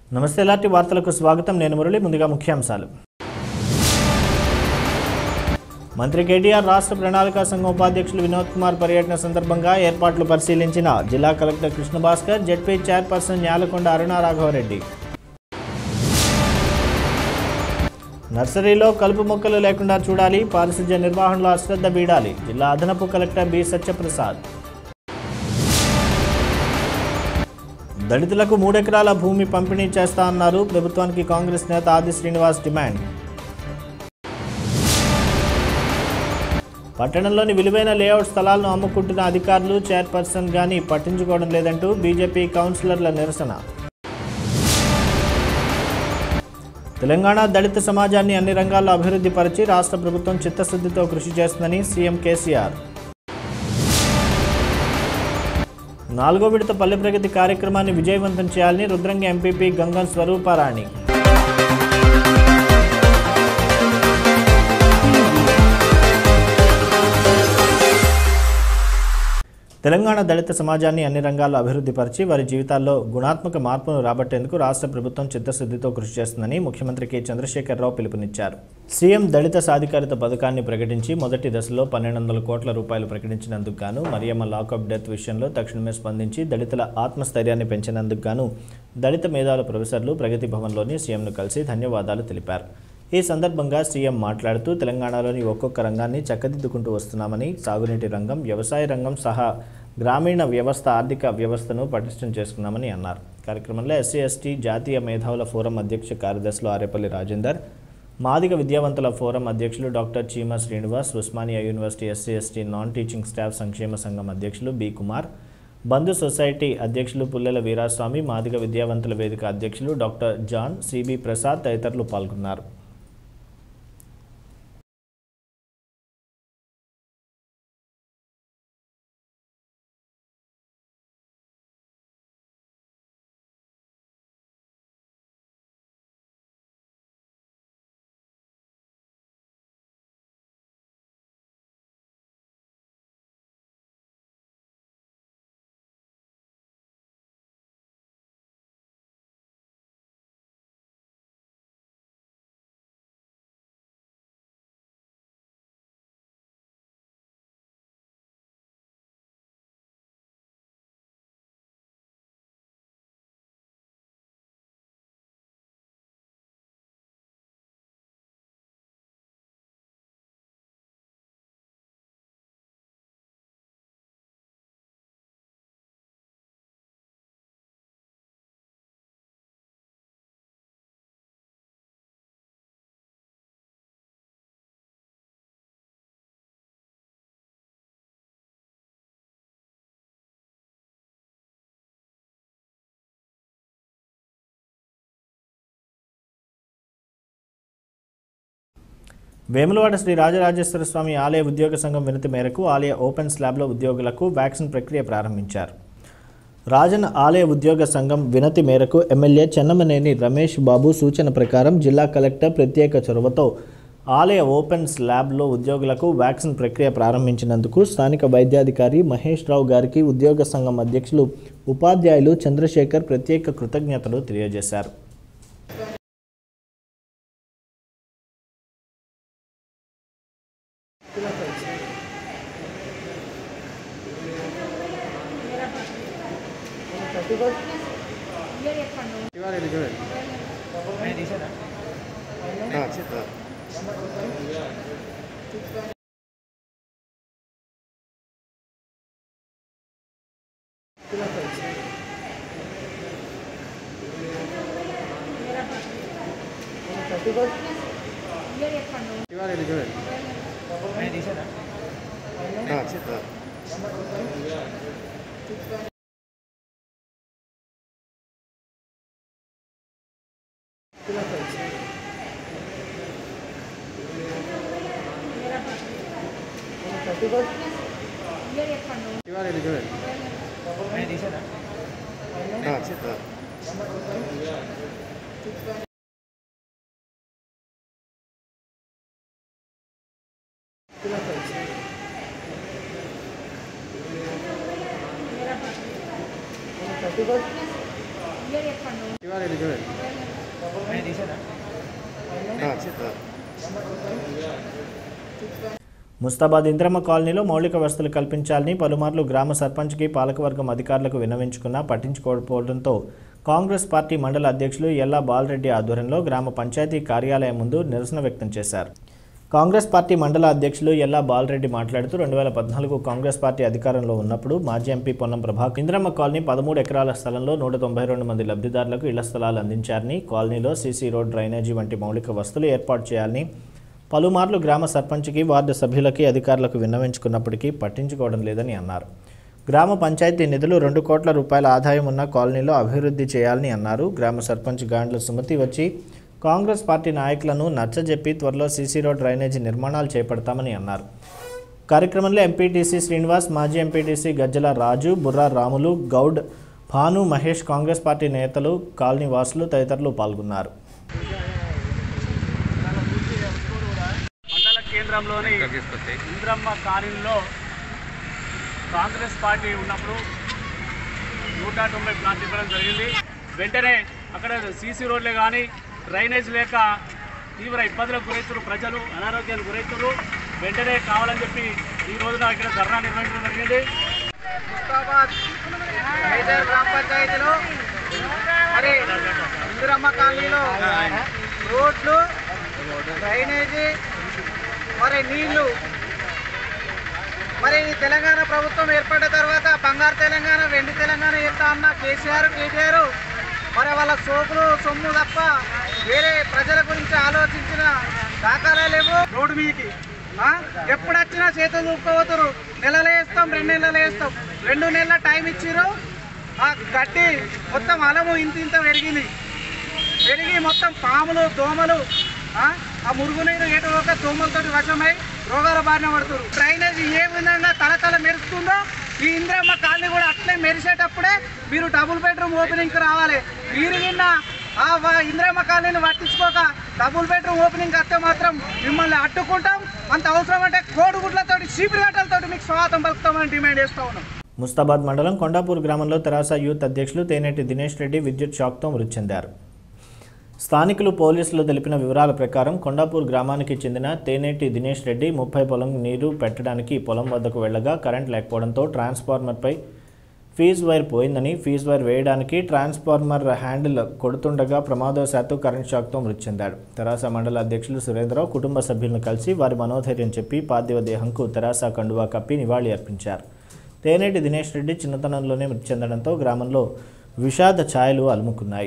నమస్తే లాంటి వార్తలకు స్వాగతం నేను మురళి ముందుగా ముఖ్యాంశాలు మంత్రి కేటీఆర్ రాష్ట్ర ప్రణాళికా సంఘం ఉపాధ్యక్షులు వినోద్ కుమార్ పర్యటన సందర్భంగా ఏర్పాట్లు పరిశీలించిన జిల్లా collector Krishnabhaskar ZP chairperson Nyalakonda Aruna Raghavareddy నర్సరీలో కలుపు మొక్కలు లేకుండా చూడాలి పారిశుధ్య నిర్వహణలో అశ్రద్ధ వీడాలి జిల్లా అదనపు కలెక్టర్ బి సత్యప్రసాద్ దళితులకు మూడెకరాల భూమి పంపిణీ చేస్తా అన్నారు ప్రభుత్వానికి కాంగ్రెస్ నేత ఆది శ్రీనివాస్ డిమాండ్ పట్టణంలోని విలువైన లేఅవుట్ స్థలాలను అమ్ముకుంటున్న అధికారులు చైర్పర్సన్ గాని పట్టించుకోవడం లేదంటూ బీజేపీ కౌన్సిలర్ల నిరసన తెలంగాణ దళిత సమాజాన్ని అన్ని రంగాల్లో అభివృద్ధి పరిచి రాష్ట్ర ప్రభుత్వం చిత్తశుద్ధితో కృషి చేస్తుందని సీఎం కేసీఆర్ నాలుగో విడత పల్లె ప్రగతి కార్యక్రమాన్ని విజయవంతం చేయాలని రుద్రంగి ఎంపీపీ గంగం స్వరూపారాణి తెలంగాణ దళిత సమాజాన్ని అన్ని రంగాల్లో అభివృద్ధిపరిచి వారి జీవితాల్లో గుణాత్మక మార్పును రాబట్టేందుకు రాష్ట్ర ప్రభుత్వం చిత్తశుద్ధితో కృషి చేస్తుందని ముఖ్యమంత్రి కె చంద్రశేఖరరావు పిలుపునిచ్చారు సీఎం దళిత సాధికారిత పథకాన్ని ప్రకటించి మొదటి దశలో పన్నెండు వందల కోట్ల రూపాయలు ప్రకటించినందుకు గాను మరియమ్మ లాకప్ డెత్ విషయంలో తక్షణమే స్పందించి దళితుల ఆత్మస్థైర్యాన్ని పెంచినందుకు గాను దళిత మేధావుల ప్రొఫెసర్లు ప్రగతి భవన్లోని సీఎంను కలిసి ధన్యవాదాలు తెలిపారు ఈ సందర్భంగా సీఎం మాట్లాడుతూ తెలంగాణలోని ఒక్కొక్క రంగాన్ని చక్కదిద్దుకుంటూ వస్తున్నామని సాగునీటి రంగం వ్యవసాయ రంగం సహా గ్రామీణ వ్యవస్థ ఆర్థిక వ్యవస్థను పటిష్టం చేసుకున్నామని అన్నారు కార్యక్రమంలో ఎస్సీ ఎస్టీ జాతీయ మేధావుల ఫోరం అధ్యక్ష కార్యదర్శులు ఆరేపల్లి రాజేందర్ మాదిగ విద్యావంతుల ఫోరం అధ్యక్షులు doctor Cheema Srinivas Osmania university SC ST non teaching staff సంక్షేమ సంఘం అధ్యక్షులు బి కుమార్ బంధు సొసైటీ అధ్యక్షులు పుల్లెల వీరాస్వామి మాదిగ విద్యావంతుల వేదిక అధ్యక్షులు డాక్టర్ జాన్ సిబి ప్రసాద్ తదితరులు పాల్గొన్నారు వేములవాడ శ్రీ రాజరాజేశ్వర స్వామి ఆలయ ఉద్యోగ సంఘం వినతి మేరకు ఆలయ ఓపెన్ స్లాబ్లో ఉద్యోగులకు వ్యాక్సిన్ ప్రక్రియ ప్రారంభించారు రాజన్ ఆలయ ఉద్యోగ సంఘం వినతి మేరకు ఎమ్మెల్యే చెన్నమనేని రమేష్ బాబు సూచన ప్రకారం జిల్లా కలెక్టర్ ప్రత్యేక చొరవతో ఆలయ ఓపెన్ స్లాబ్లో ఉద్యోగులకు వ్యాక్సిన్ ప్రక్రియ ప్రారంభించినందుకు స్థానిక వైద్యాధికారి మహేష్ రావు గారికి ఉద్యోగ సంఘం అధ్యక్షులు ఉపాధ్యాయులు చంద్రశేఖర్ ప్రత్యేక కృతజ్ఞతలు తెలియజేశారు క్లియర్ చెప్పండి ముస్తాబాద్ ఇంద్రమ్మ కాలనీలో మౌలిక వసతులు కల్పించాలని పలుమార్లు గ్రామ సర్పంచ్కి పాలకవర్గం అధికారులకు విన్నవించుకున్నా పట్టించుకోకపోవడంతో కాంగ్రెస్ పార్టీ మండల అధ్యక్షులు ఎల్లా బాలరెడ్డి ఆధ్వర్యంలో గ్రామ పంచాయతీ కార్యాలయం ముందు నిరసన వ్యక్తం చేశారు కాంగ్రెస్ పార్టీ మండల అధ్యక్షులు ఎల్లా బాలరెడ్డి మాట్లాడుతూ రెండు వేల పద్నాలుగు కాంగ్రెస్ పార్టీ అధికారంలో ఉన్నప్పుడు మాజీ ఎంపీ పొన్నం ప్రభాకర్ ఇంద్రమ్మ కాలనీ పదమూడు ఎకరాల స్థలంలో నూట తొంభై రెండు మంది లబ్ధిదారులకు ఇళ్ల స్థలాలు అందించారని కాలనీలో సీసీ రోడ్ డ్రైనేజీ వంటి మౌలిక వసతులు ఏర్పాటు చేయాలని పలుమార్లు గ్రామ సర్పంచ్కి వార్డు సభ్యులకి అధికారులకు విన్నవించుకున్నప్పటికీ పట్టించుకోవడం లేదని అన్నారు గ్రామ పంచాయతీ నిధులు రెండు కోట్ల రూపాయల ఆదాయం ఉన్న కాలనీలో అభివృద్ధి చేయాలని అన్నారు గ్రామ సర్పంచ్ గాండ్ల సుమతి వచ్చి కాంగ్రెస్ పార్టీ నాయకులను నచ్చజెప్పి త్వరలో సీసీ రోడ్ డ్రైనేజీ నిర్మాణాలు చేపడతామని అన్నారు కార్యక్రమంలో ఎంపీటీసీ శ్రీనివాస్ మాజీ ఎంపీటీసీ గజ్జల రాజు బుర్రా రాములు గౌడ్ భాను మహేష్ కాంగ్రెస్ పార్టీ నేతలు కాలనీ వాసులు తదితరులు పాల్గొన్నారు మండల కేంద్రంలోని ఇంద్రమ్మ కాలనీలో కాంగ్రెస్ పార్టీ ఉన్నప్పుడు నూట తొంభై ప్లాట్లు ఇవ్వడం జరిగింది వెంటనే అక్కడ సీసీ రోడ్లే కానీ డ్రైనేజ్ లేక తీవ్ర ఇబ్బందులకు గురవుతున్నారు ప్రజలు అనారోగ్యానికి గురవుతున్నారు వెంటనే కావాలని చెప్పి ఈ రోజున ఇక్కడ ధర్నా నిర్వహించడం జరిగింది ముస్తాబాద్ ఐదారు గ్రామ పంచాయతీలో మరి ఇందిరమ్మ కాలనీలో రోడ్లు డ్రైనేజీ మరి నీళ్లు మరి ఈ తెలంగాణ ప్రభుత్వం ఏర్పడిన తర్వాత బంగారు తెలంగాణ వెండి తెలంగాణ ఎత్తా అన్న కేసీఆర్ కేటీఆర్ మరి వాళ్ళ సోకులు సొమ్ము తప్ప వేరే ప్రజల గురించి ఆలోచించిన దాఖలే లేవు రోడ్డు మీదకి ఆ? ఎప్పుడు వచ్చినా చేతులు ఊపుకోవతురు నెలలు వేస్తాం రెండు నెలలు వేస్తాం రెండు నెలల టైం ఇచ్చిర్రు ఆ గడ్డి మొత్తం అలము ఇంత ఇంత పెరిగింది పెరిగి మొత్తం పాములు దోమలు ఆ ఆ మురుగునీరు ఎటు ఒక దోమలతో వశమై రోగాల బారిన పడుతున్నారు డ్రైనేజ్ ఏ విధంగా తలతల మెరుస్తుందో ఈ ఇంద్రమ్మ కాలనీ కూడా అట్లే మెరిసేటప్పుడే మీరు డబుల్ బెడ్రూమ్ ఓపెనింగ్కి రావాలి మీరు నిన్న ఆ వ- ఇంద్రమ్మ కాలనీని పట్టించుకోక డబుల్ బెడ్రూమ్ ఓపెనింగ్ వస్తే మాత్రం మిమ్మల్ని అడ్డుకుంటాం అంత అవసరం అంటే కోడిగుడ్లతోటి చీపిరిగట్టలతోటి మీకు స్వాగతం పలుకుతామని డిమాండ్ చేస్తా ఉన్నాం ముస్తాబాద్ మండలం కొండాపూర్ గ్రామంలో తెరాస యూత్ అధ్యక్షులు తేనేటి దినేష్ రెడ్డి విద్యుత్ షాక్తో మృతి చెందారు స్థానికులు పోలీసులు తెలిపిన వివరాల ప్రకారం కొండాపూర్ గ్రామానికి చెందిన తేనేటి దినేష్ రెడ్డి ముప్పై పొలం నీరు పెట్టడానికి పొలం వద్దకు వెళ్ళగా కరెంట్ లేకపోవడంతో ట్రాన్స్ఫార్మర్పై ఫీజ్ వైర్ పోయిందని ఫీజ్ వైర్ వేయడానికి ట్రాన్స్ఫార్మర్ హ్యాండిల్ కొడుతుండగా ప్రమాదవశాత్తు కరెంట్ షాక్తో మృతి చెందాడు తెరాస మండల అధ్యక్షులు సురేంద్రరావు కుటుంబ సభ్యులను కలిసి వారి మనోధైర్యం చెప్పి పార్థివ దేహంకు తెరాస కండువా కప్పి నివాళి అర్పించారు తేనేటి దినేష్ రెడ్డి చిన్నతనంలోనే మృతి చెందడంతో గ్రామంలో విషాద ఛాయలు అలుముకున్నాయి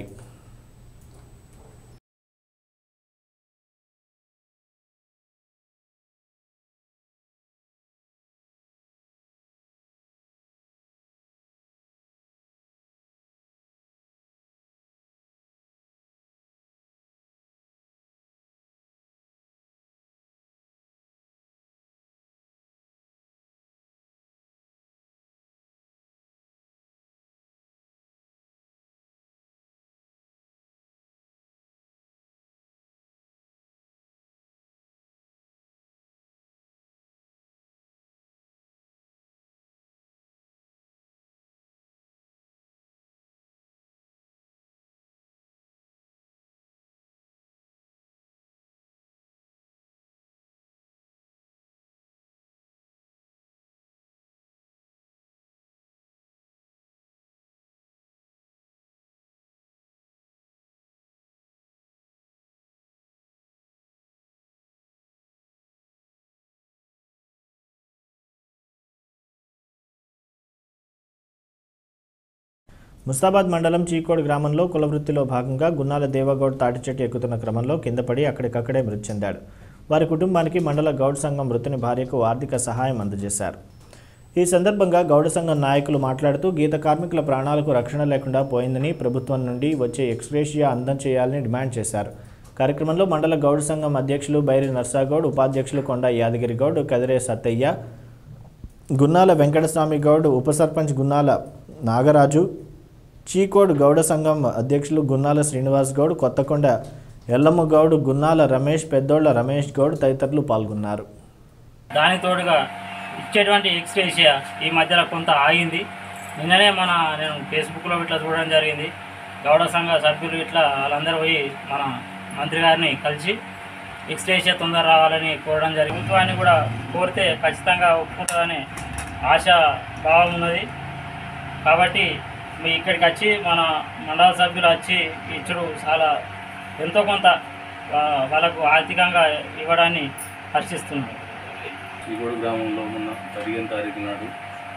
ముస్తాబాద్ మండలం చీకోడ్ గ్రామంలో కులవృత్తిలో భాగంగా గున్నాల దేవగౌడ్ తాటి చెట్టు ఎక్కుతున్న క్రమంలో కింద పడి అక్కడికక్కడే మృతి చెందాడు వారి కుటుంబానికి మండల గౌడ్ సంఘం మృతుని భార్యకు ఆర్థిక సహాయం అందజేశారు ఈ సందర్భంగా గౌడ సంఘం నాయకులు మాట్లాడుతూ గీత కార్మికుల ప్రాణాలకు రక్షణ లేకుండా పోయిందని ప్రభుత్వం నుండి వచ్చే ఎక్స్గ్రేషియా అందం చేయాలని డిమాండ్ చేశారు కార్యక్రమంలో మండల గౌడ సంఘం అధ్యక్షులు బైరి నర్సాగౌడ్ ఉపాధ్యక్షులు కొండ యాదగిరి గౌడ్ కదిరే సత్తయ్య గున్నాల వెంకటస్వామి గౌడ్ ఉప సర్పంచ్ గున్నాల నాగరాజు చీకోడ్ గౌడ సంఘం అధ్యక్షులు గున్నాల శ్రీనివాస్ గౌడ్ కొత్తకొండ ఎల్లమ్మ గౌడ్ గున్నాల రమేష్ పెద్దోళ్ల రమేష్ గౌడ్ తదితరులు పాల్గొన్నారు దానికి తోడుగా ఇచ్చేటువంటి ఎక్స్గ్రేషియా ఈ మధ్యలో కొంత ఆగింది నిన్ననే మన నేను ఫేస్బుక్లో ఇట్లా చూడడం జరిగింది గౌడ సంఘ సభ్యులు ఇట్లా వాళ్ళందరూ పోయి మన మంత్రి గారిని కలిసి ఎక్స్టేషియా తొందర రావాలని కోరడం జరిగింది ప్రభుత్వాన్ని కూడా కోరితే ఖచ్చితంగా ఒప్పుకుంటుందనే ఆశ భావం ఉన్నది కాబట్టి మీ ఇక్కడికి వచ్చి మన మండల సభ్యులు వచ్చి ఇచ్చుడు చాలా ఎంతో కొంత ఆ, వాళ్ళకు ఆర్థికంగా ఇవ్వడాన్ని హర్షిస్తున్నాం శ్రీగోడు గ్రామంలో ఉన్న పదిహేను తారీఖు నాడు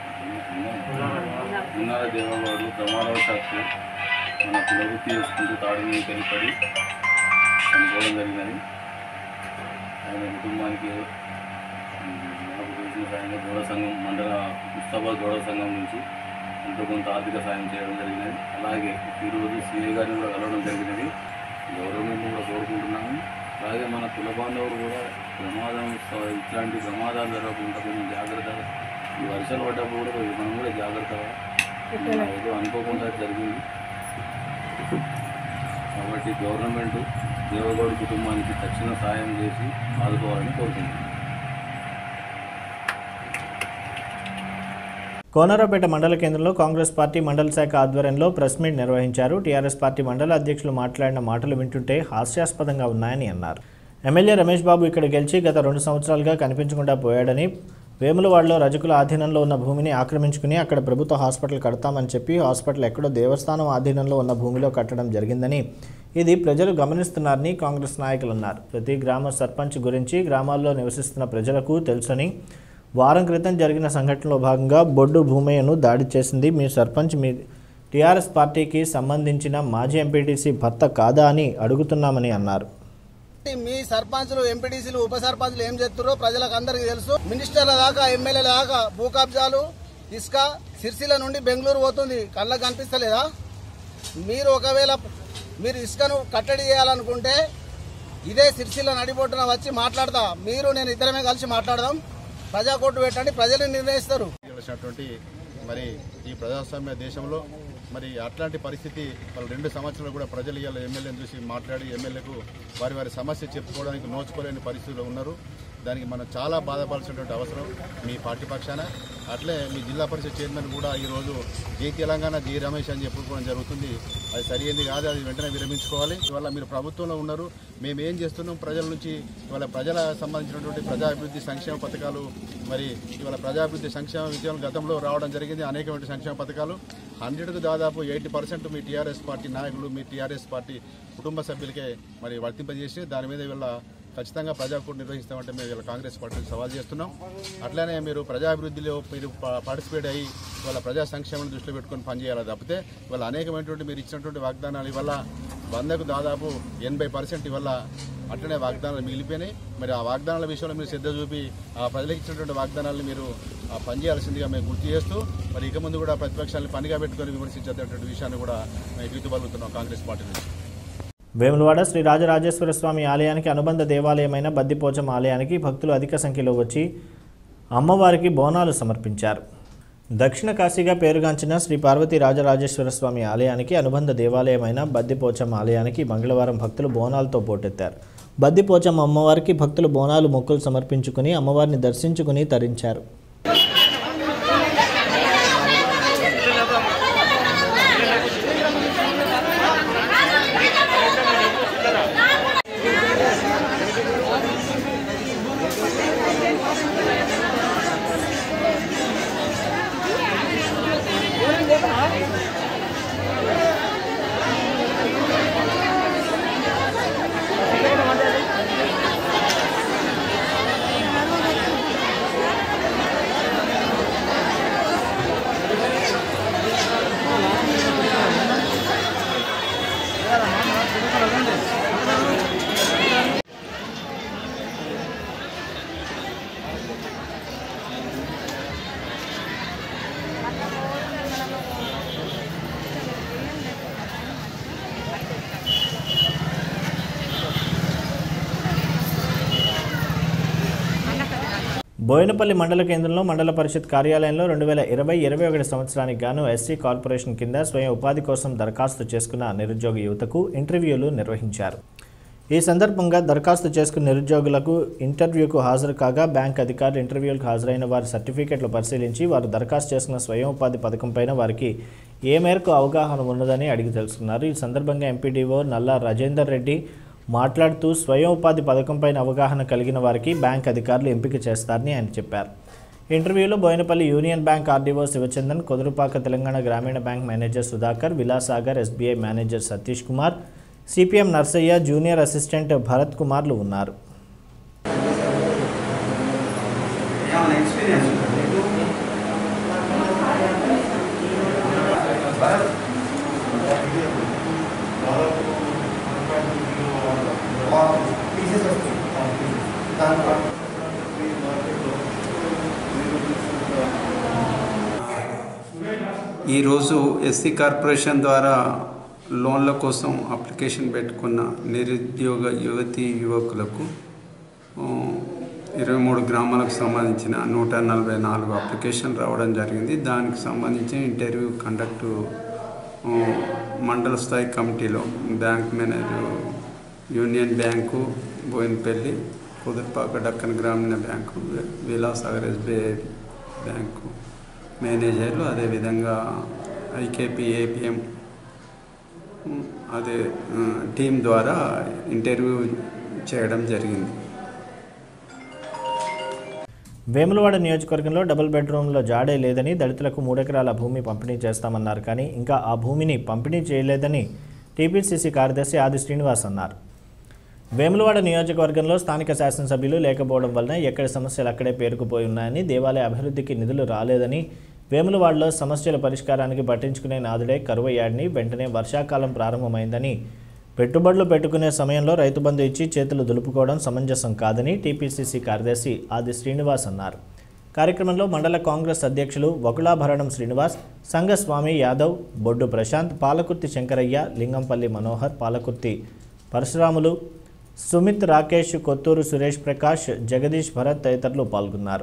ఉన్నార దేవగౌడు ప్రమాదవశాత్తు మన కులవృత్తి చేసుకుంటూ తాడు మీద కలిపడి చనిపోవడం జరిగిందని ఆయన కుటుంబానికి ఉమ్, నాకు తెలిసిన సాయంగా గౌడ సంఘం మండల ముస్తాబాద్ గౌడ సంఘం నుంచి ఎంతో కొంత ఆర్థిక సాయం చేయడం జరిగినది అలాగే ఈరోజు సీఏ గారిని కూడా కలవడం జరిగినది గవర్నమెంట్ కూడా కోరుకుంటున్నాము అలాగే మన కుల బాంధవులు కూడా ప్రమాదం స- ఇట్లాంటి ప్రమాదాలు జరగకుండా కొంచెం జాగ్రత్తగా ఈ వర్షాలు పడ్డప్పుడు కూడా కొంచెం మనం కూడా జాగ్రత్తగా ఏదో అనుకోకుండా జరిగింది కాబట్టి గవర్నమెంట్ దేవగౌడ కుటుంబానికి తక్షణ సాయం చేసి ఆదుకోవాలని కోరుకుంటున్నాను కోనరాపేట మండల కేంద్రంలో కాంగ్రెస్ పార్టీ మండల శాఖ ఆధ్వర్యంలో ప్రెస్ మీట్ నిర్వహించారు టీఆర్ఎస్ పార్టీ మండల అధ్యక్షులు మాట్లాడిన మాటలు వింటుంటే హాస్యాస్పదంగా ఉన్నాయని అన్నారు ఎమ్మెల్యే రమేష్ బాబు ఇక్కడ గెలిచి గత రెండు సంవత్సరాలుగా కనిపించకుండా పోయాడని వేములవాడలో రజకుల ఆధీనంలో ఉన్న భూమిని ఆక్రమించుకుని అక్కడ ప్రభుత్వ హాస్పిటల్ కడతామని చెప్పి హాస్పిటల్ ఎక్కడో దేవస్థానం ఆధీనంలో ఉన్న భూమిలో కట్టడం జరిగిందని ఇది ప్రజలు గమనిస్తున్నారని కాంగ్రెస్ నాయకులు అన్నారు ప్రతి గ్రామ సర్పంచ్ గురించి గ్రామాల్లో నివసిస్తున్న ప్రజలకు తెలుసని వారం క్రితం జరిగిన సంఘటనలో భాగంగా బొడ్డు భూమయ్యను దాడి చేసింది మీ సర్పంచ్ మీ టీఆర్ఎస్ పార్టీకి సంబంధించిన మాజీ ఎంపీటీసీ భర్త కాదా అని అడుగుతున్నామని అన్నారు మీ సర్పంచులు ఎంపీటీసీలు ఉప సర్పంచులు ఏం చేస్తున్నారో ప్రజలకు అందరికీ తెలుసు మినిస్టర్ల దాకా ఎమ్మెల్యేల దాకా భూ కబ్జాలు ఇసుక సిరిసిల్ల నుండి బెంగళూరు పోతుంది కళ్ళకు కనిపిస్తలేదా మీరు ఒకవేళ మీరు ఇసుకను కట్టడి చేయాలనుకుంటే ఇదే సిరిసిల్ల నడిబొట్టున వచ్చి మాట్లాడతా మీరు నేను ఇద్దరమే కలిసి మాట్లాడదాం ప్రజా కోర్టు పెట్టండి ప్రజలు నిర్ణయిస్తారు గెలిచినటువంటి మరి ఈ ప్రజాస్వామ్య దేశంలో మరి అట్లాంటి పరిస్థితి వాళ్ళు రెండు సంవత్సరాలు కూడా ప్రజలు ఇవాళ ఎమ్మెల్యేని చూసి మాట్లాడి ఎమ్మెల్యేకు వారి వారి సమస్య చెప్పుకోవడానికి నోచుకోలేని పరిస్థితుల్లో ఉన్నారు దానికి మనం చాలా బాధపడాల్సినటువంటి అవసరం మీ పార్టీ పక్షాన అట్లే మీ జిల్లా పరిషత్ చైర్మన్ కూడా ఈరోజు జై తెలంగాణ జై రమేష్ అని చెప్పుకోవడం జరుగుతుంది అది సరైనది కాదు అది వెంటనే విరమించుకోవాలి ఇవాళ మీరు ప్రభుత్వంలో ఉన్నారు మేము ఏం చేస్తున్నాం ప్రజల నుంచి ఇవాళ ప్రజల సంబంధించినటువంటి ప్రజాభివృద్ధి సంక్షేమ పథకాలు మరి ఇవాళ ప్రజాభివృద్ధి సంక్షేమ విజయం గతంలో రావడం జరిగింది అనేకమైన సంక్షేమ పథకాలు హండ్రెడ్కు దాదాపు ఎయిటీ పర్సెంట్ మీ టీఆర్ఎస్ పార్టీ నాయకులు మీ టీఆర్ఎస్ పార్టీ కుటుంబ సభ్యులకే మరి వర్తింపజేసి దాని మీద వీళ్ళ ఖచ్చితంగా ప్రజాకూట నిర్వహిస్తామంటే మేము వీళ్ళ కాంగ్రెస్ పార్టీకి సవాల్ చేస్తున్నాం అట్లానే మీరు ప్రజాభివృద్ధిలో మీరు పా- పార్టిసిపేట్ అయ్యి వాళ్ళ ప్రజా సంక్షేమాన్ని దృష్టిలో పెట్టుకొని పనిచేయాలి తప్పితే వాళ్ళ అనేకమైనటువంటి మీరు ఇచ్చినటువంటి వాగ్దానాలు ఇవల్ల వందకు దాదాపు ఎనభై పర్సెంట్ ఇవల్ల అట్లనే వాగ్దానాలు మిగిలిపోయినాయి మరి ఆ వాగ్దానాల విషయంలో మీరు శ్రద్ధ చూపి ఆ ప్రజలకు ఇచ్చినటువంటి వాగ్దానాలను మీరు ఆ, పనిచేయాల్సిందిగా మేము గుర్తు చేస్తూ మరి ఇక ముందు కూడా ప్రతిపక్షాలను పనిగా పెట్టుకొని విమర్శించేటటువంటి విషయాన్ని కూడా మేము ఎదుగుతగలుగుతున్నాం కాంగ్రెస్ పార్టీ నుంచి వేములవాడ శ్రీ రాజరాజేశ్వర స్వామి ఆలయానికి అనుబంధ దేవాలయమైన బద్దిపోచం ఆలయానికి భక్తులు అధిక సంఖ్యలో వచ్చి అమ్మవారికి బోనాలు సమర్పించారు దక్షిణ కాశీగా పేరుగాంచిన శ్రీ పార్వతీ రాజరాజేశ్వర స్వామి ఆలయానికి అనుబంధ దేవాలయమైన బద్దిపోచం ఆలయానికి మంగళవారం భక్తులు బోనాలతో పోటెత్తారు బద్దిపోచం అమ్మవారికి భక్తులు బోనాలు మొక్కులు సమర్పించుకుని అమ్మవారిని దర్శించుకుని తరించారు బోయినపల్లి మండల కేంద్రంలో మండల పరిషత్ కార్యాలయంలో రెండు వేల ఇరవై ఇరవై ఒకటి సంవత్సరానికి గాను ఎస్సీ కార్పొరేషన్ కింద స్వయం ఉపాధి కోసం దరఖాస్తు చేసుకున్న నిరుద్యోగ యువతకు ఇంటర్వ్యూలు నిర్వహించారు ఈ సందర్భంగా దరఖాస్తు చేసుకున్న నిరుద్యోగులకు ఇంటర్వ్యూకు హాజరు కాగా బ్యాంక్ అధికారులు ఇంటర్వ్యూలకు హాజరైన వారి సర్టిఫికెట్లు పరిశీలించి వారు దరఖాస్తు చేసుకున్న స్వయం ఉపాధి పథకం పైన వారికి ఏ మేరకు అవగాహన ఉన్నదని అడిగి తెలుసుకున్నారు ఈ సందర్భంగా ఎంపీడీఓ నల్లా రాజేందర్ రెడ్డి మాట్లాడుతూ స్వయం ఉపాధి పథకంపైన అవగాహన కలిగిన వారికి బ్యాంక్ అధికారులు ఎంపిక చేస్తారని ఆయన చెప్పారు ఇంటర్వ్యూలో Boinpalli union bank RDO Shivachandan Kudurupaka Telangana గ్రామీణ bank manager Sudhakar Vilasagar SBI manager Satish Kumar CPM Narsaiah junior assistant Bharat కుమార్లు ఉన్నారు ఈరోజు ఎస్సీ కార్పొరేషన్ ద్వారా లోన్ల కోసం అప్లికేషన్ పెట్టుకున్న నిరుద్యోగ యువతి యువకులకు ఆ, ఇరవై మూడు గ్రామాలకు సంబంధించిన నూట నలభై నాలుగు అప్లికేషన్ రావడం జరిగింది దానికి సంబంధించి ఇంటర్వ్యూ కండక్ట్ ఆ, మండల స్థాయి కమిటీలో bank manager union bank Boinpalli Kudurpaka Deccan గ్రామీణ బ్యాంకు విలాసాగర్ ఎస్బీఐ బ్యాంకు మేనేజర్లు అదేవిధంగా ఐకేపీ ఏపీఎం అదే ఆ, టీం ద్వారా ఇంటర్వ్యూ చేయడం జరిగింది వేములవాడ నియోజకవర్గంలో డబుల్ బెడ్రూమ్లో జాడే లేదని దళితులకు మూడెకరాల భూమి పంపిణీ చేస్తామన్నారు కానీ ఇంకా ఆ భూమిని పంపిణీ చేయలేదని టీపీసీసీ కార్యదర్శి ఆది శ్రీనివాస్ అన్నారు వేములవాడ నియోజకవర్గంలో స్థానిక శాసనసభ్యులు లేకపోవడం వలన ఎక్కడి సమస్యలు అక్కడే పేరుకుపోయి ఉన్నాయని దేవాలయ అభివృద్ధికి నిధులు రాలేదని వేములవాడలో సమస్యల పరిష్కారానికి పట్టించుకునే నాదుడే కరువయ్యాడని వెంటనే వర్షాకాలం ప్రారంభమైందని పెట్టుబడులు పెట్టుకునే సమయంలో రైతు బంధు ఇచ్చి చేతులు దులుపుకోవడం సమంజసం కాదని టీపీసీసీ కార్యదర్శి ఆది శ్రీనివాస్ అన్నారు కార్యక్రమంలో మండల కాంగ్రెస్ అధ్యక్షులు వకుళాభరణం శ్రీనివాస్ సంఘస్వామి యాదవ్ బొడ్డు ప్రశాంత్ పాలకుర్తి శంకరయ్య లింగంపల్లి మనోహర్ పాలకుర్తి పరశురాములు సుమిత్ రాకేష్ కొత్తూరు సురేష్ ప్రకాష్ జగదీష్ భరత్ తదితరులు పాల్గొన్నారు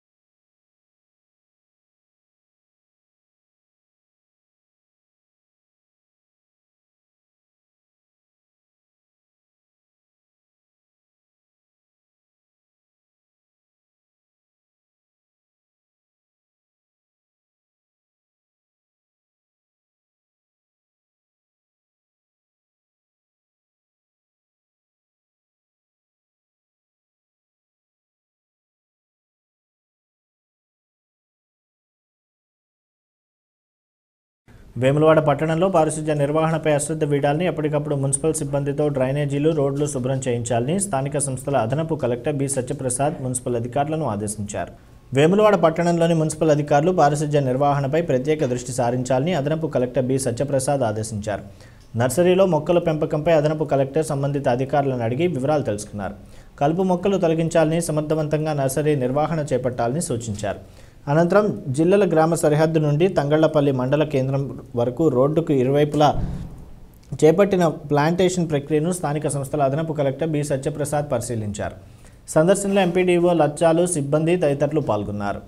వేములవాడ పట్టణంలో పారిశుధ్య నిర్వహణపై అశ్రద్ధ వీడాలని ఎప్పటికప్పుడు మున్సిపల్ సిబ్బందితో డ్రైనేజీలు రోడ్లు శుభ్రం చేయించాలని స్థానిక సంస్థల అదనపు కలెక్టర్ బి సత్యప్రసాద్ మున్సిపల్ అధికారులను ఆదేశించారు వేములవాడ పట్టణంలోని మున్సిపల్ అధికారులు పారిశుధ్య నిర్వహణపై ప్రత్యేక దృష్టి సారించాలని అదనపు కలెక్టర్ బి సత్యప్రసాద్ ఆదేశించారు నర్సరీలో మొక్కల పెంపకంపై అదనపు కలెక్టర్ సంబంధిత అధికారులను అడిగి వివరాలు తెలుసుకున్నారు కలుపు మొక్కలు తొలగించాలని సమర్థవంతంగా నర్సరీ నిర్వహణ చేపట్టాలని సూచించారు అనంతరం జిల్లాల గ్రామ సరిహద్దు నుండి తంగళ్లపల్లి మండల కేంద్రం వరకు రోడ్డుకు ఇరువైపులా చేపట్టిన ప్లాంటేషన్ ప్రక్రియను స్థానిక సంస్థల అదనపు కలెక్టర్ బి సత్యప్రసాద్ పరిశీలించారు సందర్శనలో ఎంపీడీఓ లచ్చాలు సిబ్బంది తదితరులు పాల్గొన్నారు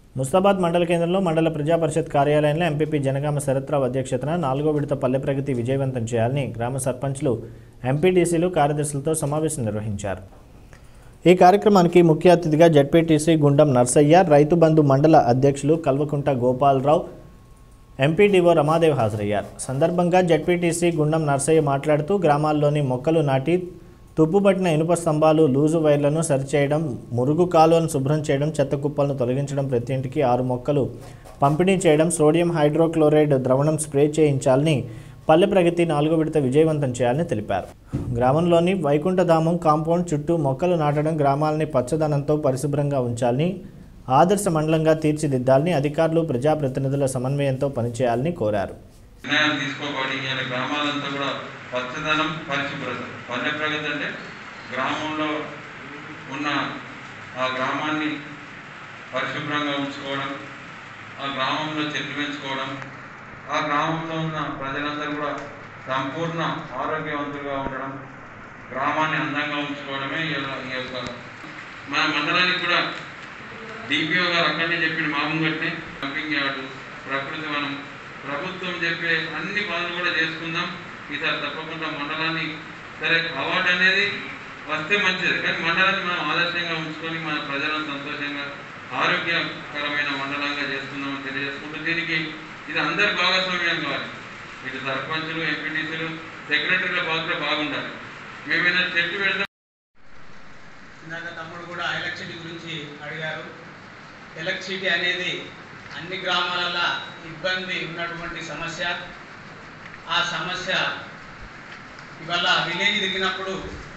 ముస్తాబాద్ మండల కేంద్రంలో మండల ప్రజా పరిషత్ కార్యాలయంలో ఎంపీపీ జనగామ శరత్రావు అధ్యక్షతన నాలుగో విడత పల్లె ప్రగతి విజయవంతం చేయాలని గ్రామ సర్పంచ్లు ఎంపీడీసీలు కార్యదర్శులతో సమావేశం నిర్వహించారు ఈ కార్యక్రమానికి ముఖ్య అతిథిగా జడ్పీటీసీ గుండం నర్సయ్య రైతు బంధు మండల అధ్యక్షులు కల్వకుంట గోపాలరావు ఎంపీడీఓ రమాదేవ్ హాజరయ్యారు సందర్భంగా జడ్పీటీసీ గుండం నర్సయ్య మాట్లాడుతూ గ్రామాల్లోని మొక్కలు నాటి తుప్పుపట్టిన ఇనుప స్తంభాలు లూజు వైర్లను సరిచేయడం మురుగు కాలువలను శుభ్రం చేయడం చెత్త కుప్పలను తొలగించడం ప్రతి ఇంటికి ఆరు మొక్కలు పంపిణీ చేయడం సోడియం హైడ్రోక్లోరైడ్ ద్రవణం స్ప్రే చేయించాలని పల్లె ప్రగతి నాలుగో విడత విజయవంతం చేయాలని తెలిపారు గ్రామంలోని వైకుంఠధామం కాంపౌండ్ చుట్టూ మొక్కలు నాటడం గ్రామాలని పచ్చదనంతో పరిశుభ్రంగా ఉంచాలని ఆదర్శ మండలంగా తీర్చిదిద్దాలని అధికారులు ప్రజాప్రతినిధుల సమన్వయంతో పనిచేయాలని కోరారు నిర్ణయాలు తీసుకోబడి ఇలా గ్రామాలంతా కూడా పచ్చదనం పరిశుభ్రత పల్లె ప్రగతి అంటే గ్రామంలో ఉన్న ఆ గ్రామాన్ని పరిశుభ్రంగా ఉంచుకోవడం ఆ గ్రామంలో చెట్లు పెంచుకోవడం ఆ గ్రామంలో ఉన్న ప్రజలందరూ కూడా సంపూర్ణ ఆరోగ్యవంతులుగా ఉండడం గ్రామాన్ని అందంగా ఉంచుకోవడమే ఇలా ఈ యొక్క మన మండలానికి కూడా డిపిఓ గారు అక్కడనే చెప్పిన మామూలుగానే డంపింగ్ యార్డు ప్రకృతి వనం ప్రభుత్వం చెప్పే అన్ని పనులు కూడా చేసుకుందాం ఈసారి తప్పకుండా మండలాన్ని సరే అవార్డు అనేది వస్తే మంచిది కానీ మండలాన్ని మనం ఆదర్శంగా ఉంచుకొని మన ప్రజలను సంతోషంగా ఆరోగ్యకరమైన మండలంగా చేసుకుందామని తెలియజేసుకుంటూ దీనికి ఇది అందరి భాగస్వామ్యం కావాలి ఇటు సర్పంచులు ఎంపీటీసీలు సెక్రటరీల పాత్ర బాగుండాలి మేమైనా చెట్టు పెడతాం ఇందాక తమ్ముడు కూడా ఎలక్ట్రిసిటీ గురించి అడిగారు ఎలక్ట్రిసిటీ అనేది అన్ని గ్రామాలలో ఇబ్బంది ఉన్నటువంటి సమస్య ఆ సమస్య ఇవాళ విలేజ్ దిగినప్పుడు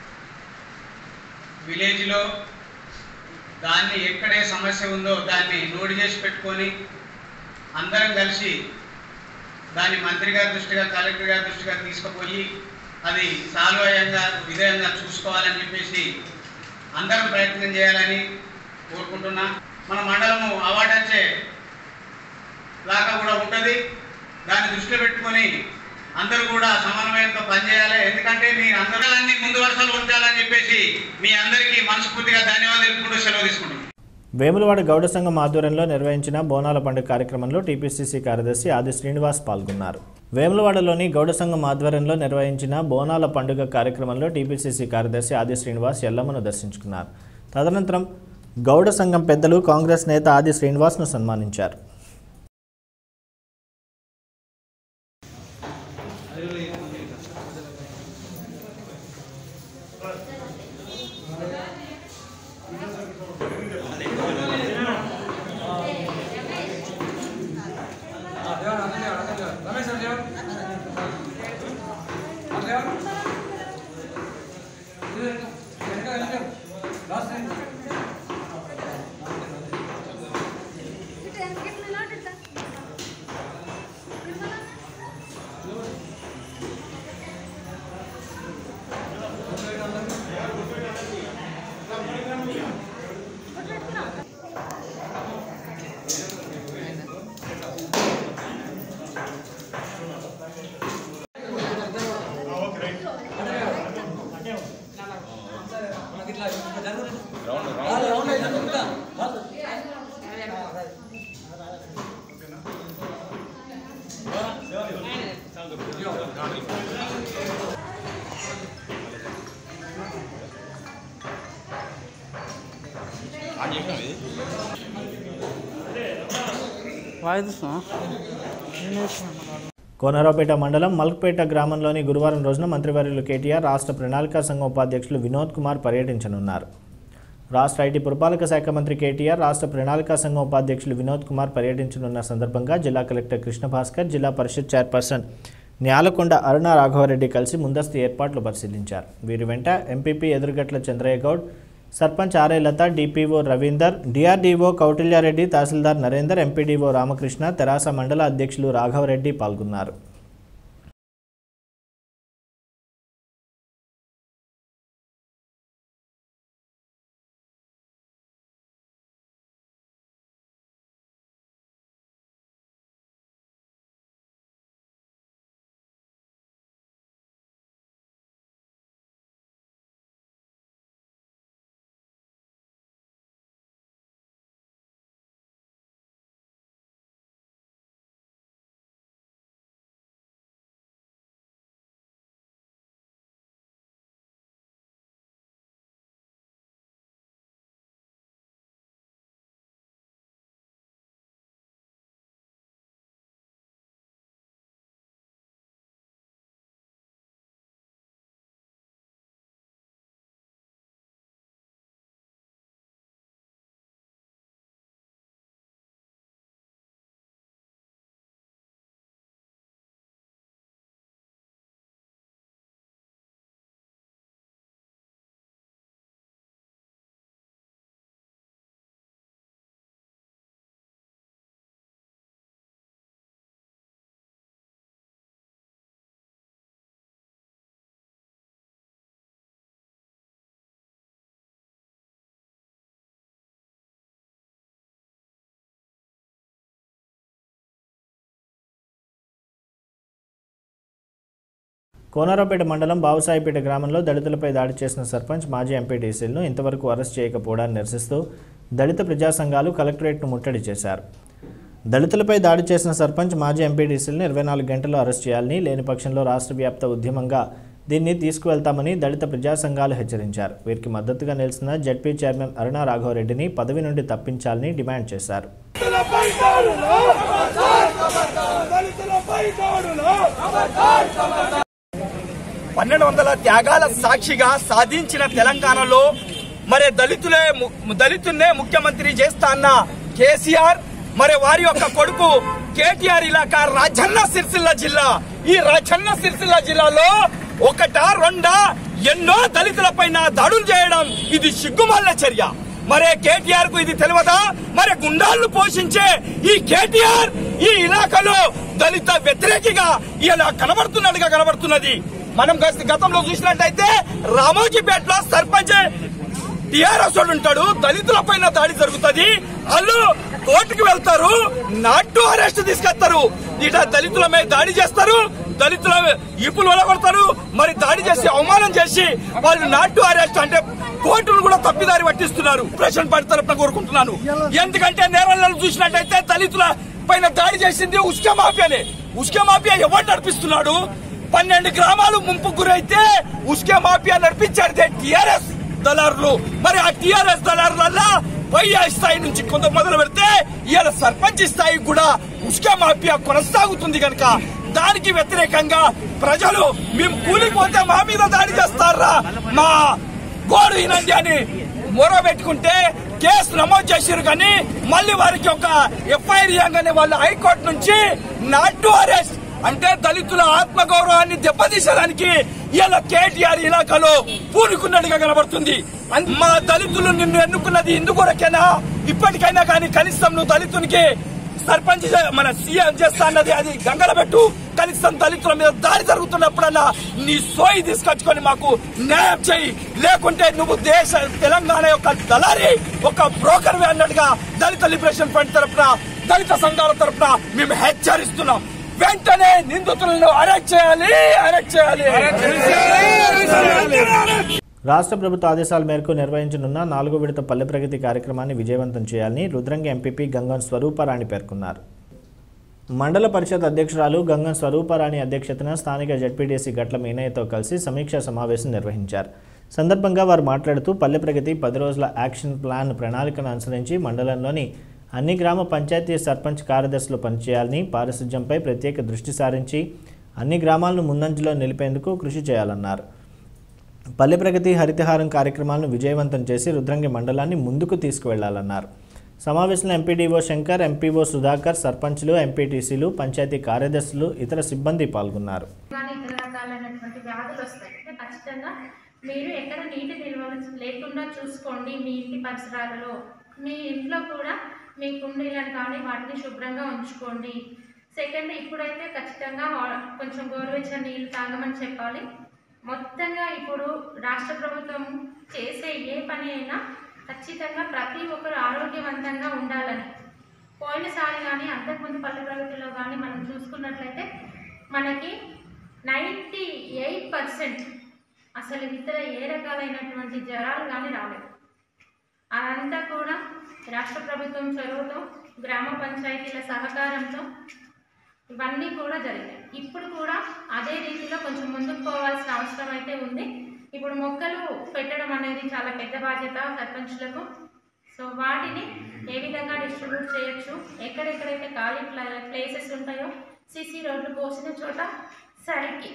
విలేజ్లో దాన్ని ఎక్కడే సమస్య ఉందో దాన్ని నోట్ చేసి పెట్టుకొని అందరం కలిసి దాన్ని మంత్రి గారి దృష్టిగా కలెక్టర్ గారి దృష్టిగా తీసుకుపోయి అది సాల్వ్ అయ్యంగా విధంగా చూసుకోవాలని చెప్పేసి అందరం ప్రయత్నం చేయాలని కోరుకుంటున్నా మన మండలము అవార్డు వచ్చే లాగా కూడా ఉంటుంది దాన్ని దృష్టిలో పెట్టుకొని అందరూ కూడా సమన్వయంతో పనిచేయాలి ఎందుకంటే మీ అందరాన్ని ముందు వరుసలో ఉంచాలని చెప్పేసి మీ అందరికీ మనస్ఫూర్తిగా ధన్యవాదాలు తెలుపుకుంటూ సెలవు తీసుకుంటున్నాను వేములవాడ గౌడ సంఘం ఆధ్వర్యంలో నిర్వహించిన బోనాల పండుగ కార్యక్రమంలో టీపీసీసీ కార్యదర్శి ఆది శ్రీనివాస్ పాల్గొన్నారు వేములవాడలోని గౌడ సంఘం ఆధ్వర్యంలో నిర్వహించిన బోనాల పండుగ కార్యక్రమంలో టీపీసీసీ కార్యదర్శి ఆది శ్రీనివాస్ ఎల్లమ్మను దర్శించుకున్నారు తదనంతరం గౌడ సంఘం పెద్దలు కాంగ్రెస్ నేత ఆది శ్రీనివాస్ను సన్మానించారు కోనరావుపేట మండలం మల్క్పేట గ్రామంలోని గురువారం రోజున మంత్రివర్యులు కేటీఆర్ రాష్ట్ర ప్రణాళికా సంఘం ఉపాధ్యక్షులు వినోద్ కుమార్ పర్యటించనున్నారు రాష్ట్ర ఐటీ పురపాలక శాఖ మంత్రి కేటీఆర్ రాష్ట్ర ప్రణాళికా సంఘం ఉపాధ్యక్షులు వినోద్ కుమార్ పర్యటించనున్న సందర్భంగా జిల్లా కలెక్టర్ కృష్ణ భాస్కర్ జిల్లా పరిషత్ చైర్పర్సన్ న్యాలకొండ అరుణ రాఘవరెడ్డి కలిసి ముందస్తు ఏర్పాట్లు పరిశీలించారు వీరి వెంట MPP Edurugatla Chandraiah Goud sarpanch RI Latha DPO Ravinder DRDO Kautilyareddy tahsildar Narender MPDO Ramakrishna TRS మండల అధ్యక్షులు రాఘవరెడ్డి పాల్గొన్నారు కోనరావుపేట మండలం బావుసాయిపేట గ్రామంలో దళితులపై దాడి చేసిన సర్పంచ్ మాజీ ఎంపీటీసీలను ఇంతవరకు అరెస్ట్ చేయకపోవడాన్ని నిరసిస్తూ దళిత ప్రజా సంఘాలు కలెక్టరేట్ను ముట్టడి చేశారు దళితులపై దాడి చేసిన సర్పంచ్ మాజీ ఎంపీటీసీలను ఇరవై నాలుగు గంటల్లో అరెస్ట్ చేయాలని లేని పక్షంలో రాష్ట్ర వ్యాప్త ఉద్యమంగా దీన్ని తీసుకువెళ్తామని దళిత ప్రజా సంఘాలు హెచ్చరించారు వీరికి మద్దతుగా నిలిచిన జడ్పీ చైర్మన్ అరుణా రాఘవరెడ్డిని పదవి నుండి తప్పించాలని డిమాండ్ చేశారు పన్నెండు వందల త్యాగాల సాక్షిగా సాధించిన తెలంగాణలో మరి దళితులే ము- దళితున్నే ముఖ్యమంత్రి చేస్తా అన్న కేసీఆర్ మరి వారి యొక్క కొడుకు కేటీఆర్ ఇలాకా రాజన్న సిరిసిల్ల జిల్లా ఈ రాజన్న సిరిసిల్ల జిల్లాలో ఒకట రెండా ఎన్నో దళితుల పైన దాడులు చేయడం ఇది సిగ్గుమాల చర్య మరే కేటీఆర్ కు ఇది తెలియదా మరి గుండాలను పోషించే ఈ కేటీఆర్ ఈ ఇలాకాలో దళిత వ్యతిరేకిగా ఇలా కనబడుతున్నట్టుగా కనబడుతున్నది మనం గత- గతంలో చూసినట్టయితే రామోజీపేటలో సర్పంచ్ టిఆర్ఎస్ వాడు ఉంటాడు దళితుల పైన దాడి జరుగుతుంది వాళ్ళు కోర్టుకు వెళ్తారు నాటు అరెస్ట్ తీసుకెళ్తారు ఇట దళితుల మీద దాడి చేస్తారు దళితుల ఇప్పులు వెళ్ళగొడతారు మరి దాడి చేసి అవమానం చేసి వాళ్ళు నాటు అరెస్ట్ అంటే కోర్టును కూడా తప్పిదారి పట్టిస్తున్నారు ప్రెషన్ పడి తరపున కోరుకుంటున్నాను ఎందుకంటే నేరాలను చూసినట్టయితే దళితుల పైన దాడి చేసింది ఉస్కే మాఫియానే ఉస్కే మాఫియా ఎవరు నడిపిస్తున్నాడు పన్నెండు గ్రామాలు ముంపు గురైతే ఉస్కే మాఫియా నడిపించారు టిఆర్ఎస్ దళారులు మరి ఆ టిఆర్ఎస్ దళారుల పై స్థాయి నుంచి కొంత మొదలు పెడితే ఇవాళ సర్పంచ్ స్థాయి కూడా ఉస్కా మాఫియా కొనసాగుతుంది కనుక దానికి వ్యతిరేకంగా ప్రజలు మేము కూలిపోతే మా మీద దాడి చేస్తారా మా గోడు ఈనండి అని మొర పెట్టుకుంటే కేసు నమోదు చేశారు కానీ మళ్ళీ వారికి ఒక ఎఫ్ఐఆర్ ఇవ్వగానే వాళ్ళు హైకోర్టు నుంచి నాట్ టు అరెస్ట్ అంటే దళితుల ఆత్మగౌరవాన్ని దెబ్బతీసేదానికి ఇలా కేటీఆర్ ఇలాకాలో పూనుకున్నట్టుగా కనబడుతుంది అన్- మా దళితులు నిన్ను ఎన్నుకున్నది ఇందుకొరకేనా ఇప్పటికైనా కానీ కనీసం నువ్వు దళితునికి సర్పంచ్ చే- మన సీఎం చేస్తా అన్నది అది గంగల పెట్టు కనీసం దళితుల మీద దాడి జరుగుతున్నప్పుడల్లా నీ సోయి తీసుకొచ్చుకొని మాకు న్యాయం చేయి లేకుంటే నువ్వు దేశ తెలంగాణ యొక్క దళారి ఒక బ్రోకర్ అన్నట్టుగా దళిత లిబరేషన్ ఫ్రంట్ తరపున దళిత సంఘాల తరపున మేము హెచ్చరిస్తున్నాం వెంటనే నిందితులను అరెస్ట్ చేయాలి అరెస్ట్ చేయాలి రాష్ట్ర ప్రభుత్వ ఆదేశాల మేరకు నిర్వహించనున్న నాలుగో విడత పల్లె ప్రగతి కార్యక్రమాన్ని విజయవంతం చేయాలని రుద్రంగి ఎంపీపీ గంగం స్వరూపారాణి పేర్కొన్నారు మండల పరిషత్ అధ్యక్షురాలు గంగం స్వరూపారాణి అధ్యక్షతన స్థానిక జడ్పీటీసీ గట్ల మీనయ్యతో కలిసి సమీక్షా సమావేశం నిర్వహించారు సందర్భంగా వారు మాట్లాడుతూ పల్లె ప్రగతి పది రోజుల యాక్షన్ ప్లాన్ ప్రణాళికను అనుసరించి మండలంలోని అన్ని గ్రామ పంచాయతీ సర్పంచ్ కార్యదర్శులు పనిచేయాలని పారిశుధ్యంపై ప్రత్యేక దృష్టి సారించి అన్ని గ్రామాలను ముందంజలో నిలిపేందుకు కృషి చేయాలన్నారు పల్లె ప్రగతి హరితహారం కార్యక్రమాలను విజయవంతం చేసి రుద్రంగి మండలాన్ని ముందుకు తీసుకువెళ్లాలన్నారు సమావేశంలో ఎంపీడీఓ శంకర్ ఎంపీఓ సుధాకర్ సర్పంచ్లు ఎంపీటీసీలు పంచాయతీ కార్యదర్శులు ఇతర సిబ్బంది పాల్గొన్నారు కానీ ఇతర రకాలైనటువంటి వ్యాధులు వస్తాయి అంటే ఖచ్చితంగా మీరు ఎక్కడ నీటి నిల్వ లేకుండా చూసుకోండి మీ ఇంటి పరిసరాలలో మీ ఇంట్లో కూడా మీ కుండీలను కానీ వాటిని శుభ్రంగా ఉంచుకోండి సెకండ్ ఇప్పుడైతే ఖచ్చితంగా వా- కొంచెం గోరువెచ్చని నీళ్ళు తాగమని చెప్పాలి మొత్తంగా ఇప్పుడు రాష్ట్ర ప్రభుత్వం చేసే ఏ పని అయినా ఖచ్చితంగా ప్రతి ఒక్కరు ఆరోగ్యవంతంగా ఉండాలని పోయినసారి కానీ అంతకుముందు పల్లె ప్రగతిలో కానీ మనం చూసుకున్నట్లయితే మనకి నైంటీ ఎయిట్ పర్సెంట్ అసలు ఇతర ఏ రకాలైనటువంటి జ్వరాలు కానీ రాలేదు అదంతా కూడా రాష్ట్ర ప్రభుత్వం చొరవతో గ్రామ పంచాయతీల సహకారంతో ఇవన్నీ కూడా జరిగాయి ఇప్పుడు కూడా అదే రీతిలో కొంచెం ముందుకు పోవాల్సిన అవసరం అయితే ఉంది ఇప్పుడు మొక్కలు పెట్టడం అనేది చాలా పెద్ద బాధ్యత సర్పంచులకు సో వాటిని ఏ విధంగా డిస్ట్రిబ్యూట్ చేయొచ్చు ఎక్కడెక్కడైతే ఖాళీ ప్లా- ప్లేసెస్ ఉంటాయో సిసి రోడ్లు పోసిన చోట సైడ్కి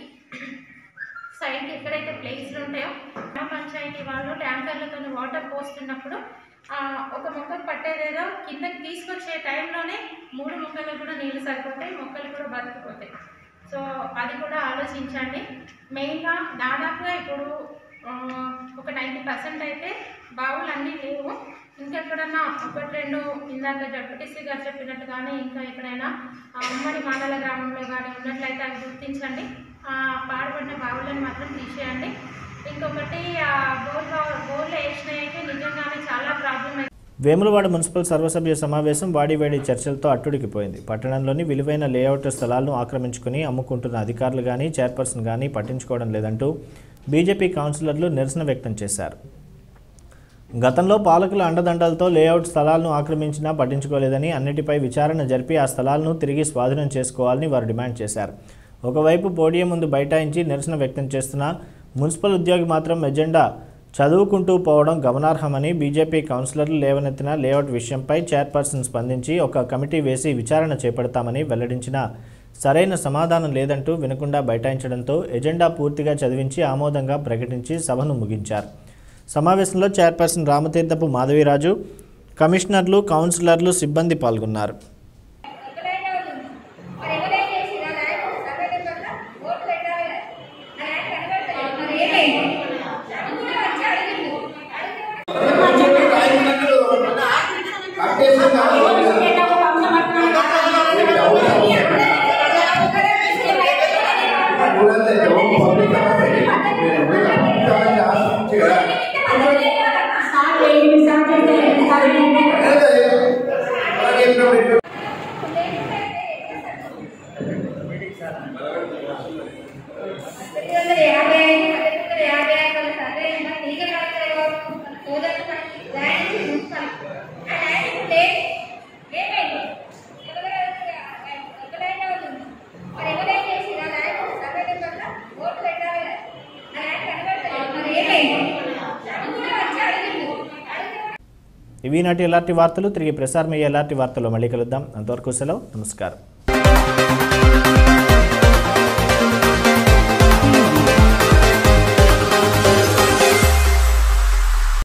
సైడ్కి ఎక్కడైతే ప్లేస్లు ఉంటాయో గ్రామ పంచాయతీ వాళ్ళు ట్యాంకర్లతో వాటర్ పోస్తున్నప్పుడు ఆ, ఒక మొక్కకు పట్టేదేదో కిందకి తీసుకొచ్చే టైంలోనే మూడు మొక్కలకు కూడా నీళ్లు సరిపోతాయి మొక్కలు కూడా బతికిపోతాయి సో అది కూడా ఆలోచించండి మెయిన్గా దాదాపుగా ఇప్పుడు ఆ, ఒక నైంటీ పర్సెంట్ అయితే బావులు అన్నీ లేవు ఇంకెక్కడన్నా ఒకటి రెండు ఇందాక జడ్పీటీసీ గారు చెప్పినట్టుగానే ఇంకా ఎక్కడైనా ఆ ఉమ్మడి మండల గ్రామంలో కానీ ఉన్నట్లయితే అవి గుర్తించండి ఆ పాడుపడిన బావులను మాత్రం తీసేయండి ఇంకొకటి ఆ బోర్ బోర్లు వేసినవి అయితే నిజంగానే చాలా ప్రాబ్లం వేములవాడ మున్సిపల్ సర్వసభ్య సమావేశం వాడివేడి చర్చలతో అట్టుడికిపోయింది పట్టణంలోని విలువైన లేఅవుట్ స్థలాలను ఆక్రమించుకుని అమ్ముకుంటున్న అధికారులు కానీ చైర్పర్సన్ కానీ పట్టించుకోవడం లేదంటూ బీజేపీ కౌన్సిలర్లు నిరసన వ్యక్తం చేశారు గతంలో పాలకుల అండదండలతో లేఅవుట్ స్థలాలను ఆక్రమించినా పట్టించుకోలేదని అన్నిటిపై విచారణ జరిపి ఆ స్థలాలను తిరిగి స్వాధీనం చేసుకోవాలని వారు డిమాండ్ చేశారు ఒకవైపు పోడియం ముందు బైఠాయించి నిరసన వ్యక్తం చేస్తున్న మున్సిపల్ ఉద్యోగి మాత్రం ఎజెండా చదువుకుంటూ పోవడం గమనార్హమని బీజేపీ కౌన్సిలర్లు లేవనెత్తిన లేఅవుట్ విషయంపై చైర్పర్సన్ స్పందించి ఒక కమిటీ వేసి విచారణ చేపడతామని వెల్లడించిన సరైన సమాధానం లేదంటూ వినకుండా బైఠాయించడంతో ఎజెండా పూర్తిగా చదివించి ఆమోదంగా ప్రకటించి సభను ముగించారు సమావేశంలో చైర్పర్సన్ రామతీర్థపు మాధవిరాజు కమిషనర్లు కౌన్సిలర్లు సిబ్బంది పాల్గొన్నారు ఇవి నాటి ఎలాంటి వార్తలు తిరిగి ప్రసారమయ్యే ఎలాంటి వార్తలు మళ్ళీ కలుద్దాం అంతవరకు సెలవు నమస్కారం